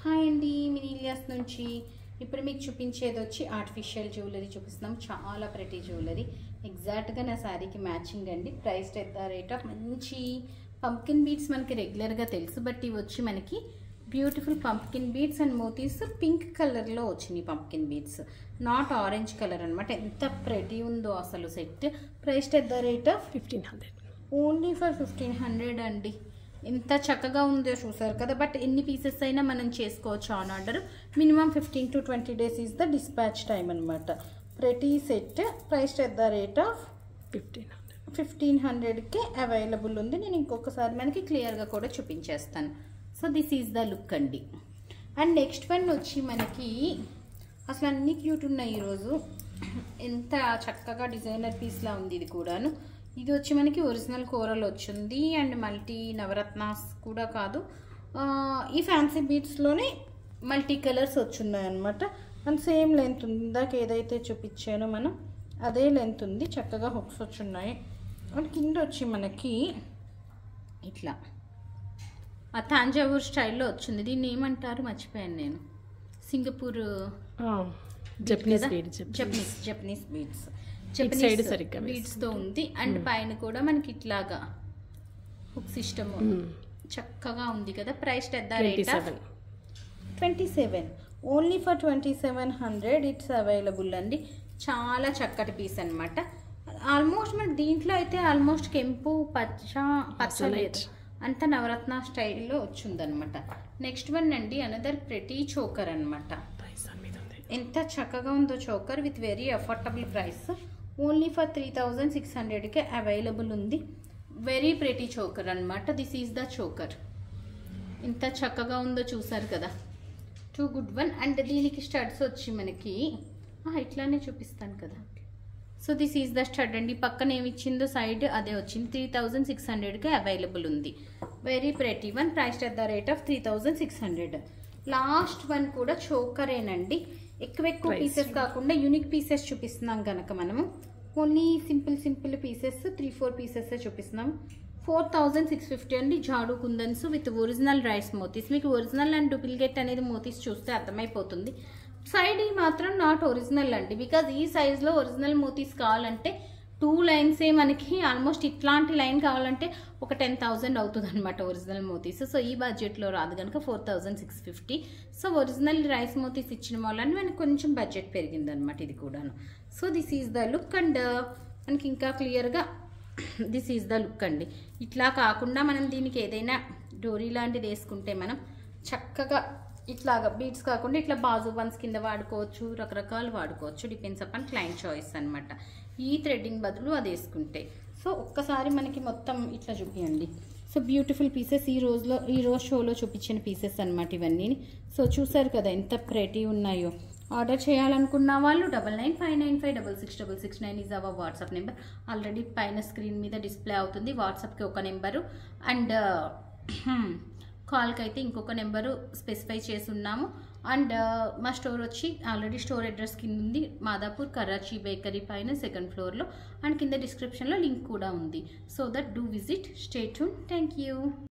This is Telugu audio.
హాయ్ అండి మినీలియాస్ నుంచి ఇప్పుడు మీకు చూపించేది వచ్చి ఆర్టిఫిషియల్ జ్యువెలరీ చూపిస్తున్నాం చాలా ప్రతి జ్యువెలరీ ఎగ్జాక్ట్గా నా శారీకి మ్యాచింగ్ అండి price at the rate of మంచి పంప్కిన్ బీడ్స్ మనకి రెగ్యులర్గా తెలుసు బట్ ఇవి వచ్చి మనకి బ్యూటిఫుల్ పంప్కిన్ బీడ్స్ అండ్ మోతీస్ పింక్ కలర్లో వచ్చినాయి pumpkin beads not orange colour అనమాట ఎంత ప్రెటీ ఉందో అసలు set price at the rate of fifteen hundred only for fifteen hundred అండి ఎంత చక్కగా ఉందో చూసారు కదా బట్ ఎన్ని పీసెస్ అయినా మనం చేసుకోవచ్చు on order minimum fifteen to twenty days is the dispatch time అనమాట ప్రతి set price at the rate of fifteen hundred fifteen హండ్రెడ్కి అవైలబుల్ ఉంది నేను ఇంకొకసారి మనకి క్లియర్గా కూడా చూపించేస్తాను so this is the look అండి అండ్ నెక్స్ట్ వన్ వచ్చి మనకి అసలు అన్ని క్యూట్ ఉన్నాయి ఈరోజు ఎంత చక్కగా డిజైనర్ పీస్లా ఉంది ఇది కూడాను ఇది వచ్చి మనకి ఒరిజినల్ కూరలు వచ్చింది అండ్ మల్టీ నవరత్నాస్ కూడా కాదు ఆ, ఈ ఫ్యాన్సీ బీట్స్లోనే మల్టీ కలర్స్ వచ్చున్నాయి అనమాట అండ్ సేమ్ లెంత్ ఉంది ఇందాక ఏదైతే చూపించానో మనం అదే లెంత్ ఉంది చక్కగా హుక్స్ వచ్చున్నాయి అండ్ కింద వచ్చి మనకి ఇట్లా ఆ తాంజావూర్ స్టైల్లో వచ్చింది దీన్ని ఏమంటారు మర్చిపోయాను నేను సింగపూర్ జపనీస్ కదా? Bead Japanese Japanese beads side సరిగ్గా బీడ్స్ తో ఉంది అండ్ పైన కూడా మనకి ఇట్లాగా హుక్ సిస్టమ్ చక్కగా ఉంది కదా price at the twenty rate seven twenty seven only for twenty seven hundred it's available అండి చాలా చక్కటి పీస్ అన్నమాట ఆల్మోస్ట్ మన దీంట్లో అయితే ఆల్మోస్ట్ కెంపు పచ్చ పచ్చ లేదు అంత నవరత్న స్టైల్లో వచ్చిందనమాట నెక్స్ట్ వన్ అండి అనదర్ ప్రెటీ చోకర్ అన్నమాట ప్రైస్ దాని మీద ఉంది ఎంత చక్కగా ఉందో choker with very affordable price only for three thousand six హండ్రెడ్కే అవైలబుల్ ఉంది వెరీ ప్రెటీ చోకర్ అన్నమాట దిస్ ఈజ్ ద చోకర్ ఎంత చక్కగా ఉందో చూసారు కదా టూ గుడ్ వన్ అండ్ దీనికి స్టడ్స్ వచ్చి మనకి ఆ, ఇట్లానే చూపిస్తాను కదా so this is the stud అండి పక్కన ఏమి ఇచ్చిందో సైడ్ అదే వచ్చింది త్రీ థౌజండ్ సిక్స్ హండ్రెడ్కి అవైలబుల్ ఉంది very pretty one price at the rate of three thousand six hundred last one కూడా చోకరేనండి ఎక్కువ ఎక్కువ Price. పీసెస్ కాకుండా యూనిక్ పీసెస్ చూపిస్తున్నాం కనుక మనము only simple simple pieces three four pieces చూపిస్తున్నాం ఫోర్ థౌజండ్ సిక్స్ ఫిఫ్టీ అండి jadau kundans with original rice మోతీస్ మీకు ఒరిజినల్ అండ్ డూప్లికేట్ అనేది మోతీస్ చూస్తే అర్థమైపోతుంది సైడ్ ఈ మాత్రం నాట్ ఒరిజినల్ అండి బికాజ్ ఈ సైజ్లో ఒరిజినల్ మోతీస్ కావాలంటే టూ లైన్సే మనకి ఆల్మోస్ట్ ఇట్లాంటి లైన్ కావాలంటే ఒక టెన్ థౌజండ్ అవుతుంది అనమాట ఒరిజినల్ మోతీస్ సో ఈ బడ్జెట్లో రాదు కనుక four thousand six fifty so original rice మోతీస్ ఇచ్చిన వాళ్ళని మనకి కొంచెం బడ్జెట్ పెరిగింది అనమాట ఇది కూడాను so this is the look and మనకి ఇంకా క్లియర్గా దిస్ ఈజ్ ద లుక్ అండి ఇట్లా కాకుండా మనం దీనికి ఏదైనా డోరీ లాంటిది వేసుకుంటే మనం చక్కగా ఇట్లాగా బీట్స్ కాకుండా ఇట్లా బాజు బన్స్ కింద వాడుకోవచ్చు రకరకాలు వాడుకోవచ్చు డిపెండ్స్ అపాన్ క్లయింట్ చాయిస్ అనమాట ఈ థ్రెడ్డింగ్ బదులు అది వేసుకుంటే సో ఒక్కసారి మనకి మొత్తం ఇట్లా చూపియండి సో బ్యూటిఫుల్ పీసెస్ ఈ రోజులో ఈ రోజు షోలో చూపించిన పీసెస్ అనమాట ఇవన్నీ సో చూసారు కదా ఎంత ప్రెటీ ఉన్నాయో ఆర్డర్ చేయాలనుకున్న వాళ్ళు double nine five nine five double six double six nine is our WhatsApp number already పైన స్క్రీన్ మీద డిస్ప్లే అవుతుంది వాట్సాప్కి ఒక నెంబరు అండ్ కాల్కి అయితే ఇంకొక నెంబరు స్పెసిఫై చేసి ఉన్నాము అండ్ మా స్టోర్ వచ్చి ఆల్రెడీ స్టోర్ అడ్రస్ కింద ఉంది మాదాపూర్ కరాచీ బేకరీ పైన సెకండ్ ఫ్లోర్లో అండ్ కింద డిస్క్రిప్షన్లో లింక్ కూడా ఉంది so that do visit stay tune thank you